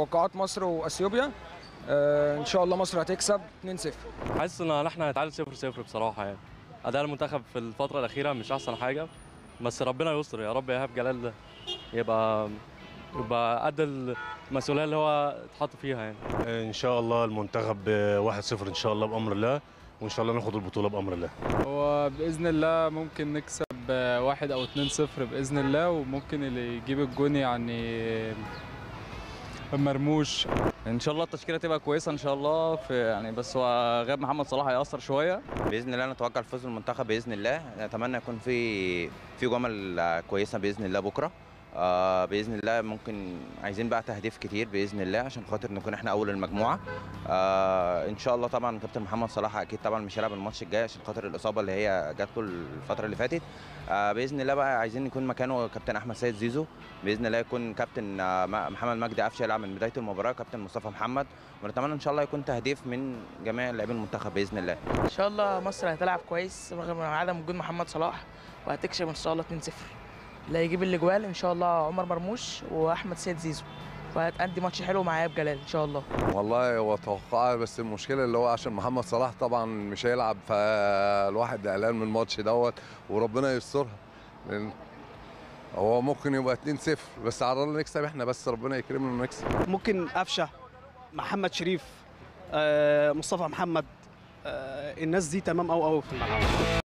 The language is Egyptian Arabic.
توقعات مصر واثيوبيا آه، ان شاء الله مصر هتكسب 2-0 حاسس ان احنا هنتعادل 0 0 بصراحه يعني اداء المنتخب في الفتره الاخيره مش احسن حاجه بس ربنا يستر يا رب ايهاب جلال يبقى يبقى قد المسؤوليه اللي هو اتحط فيها يعني ان شاء الله المنتخب 1-0 ان شاء الله بامر الله وان شاء الله ناخد البطوله بامر الله هو باذن الله ممكن نكسب واحد او اتنين صفر باذن الله وممكن اللي يجيب الجون يعني مرموش ان شاء الله التشكيله تبقى كويسه ان شاء الله في يعني بس هو غياب محمد صلاح هيأثر شويه باذن الله نتوقع الفوز المنتخب باذن الله نتمنى يكون في في جمل كويسه باذن الله بكره آه باذن الله ممكن عايزين بقى تهديف كتير باذن الله عشان خاطر نكون احنا اول المجموعه آه ان شاء الله طبعا كابتن محمد صلاح اكيد طبعا مش هيلعب الماتش الجاي عشان خاطر الاصابه اللي هي جات له الفتره اللي فاتت آه باذن الله بقى عايزين يكون مكانه كابتن احمد سيد زيزو باذن الله يكون كابتن آه محمد مجدي قفشه يلعب من بدايه المباراه كابتن مصطفى محمد ونتمنى ان شاء الله يكون تهديف من جميع لاعبين المنتخب باذن الله ان شاء الله مصر هتلعب كويس رغم عدم وجود محمد صلاح وهتكسب ان شاء الله 2-0 اللي هيجيب الاجوال ان شاء الله عمر مرموش واحمد سيد زيزو وهتأدي ماتش حلو مع اياب جلال ان شاء الله والله هو توقعي بس المشكله اللي هو عشان محمد صلاح طبعا مش هيلعب فالواحد قلقان من الماتش دوت وربنا يسترها لان هو ممكن يبقى 2-0 بس على الله نكسب احنا بس ربنا يكرمنا ونكسب ممكن قفشه محمد شريف آه، مصطفى محمد آه، الناس دي تمام قوي قوي في الملعب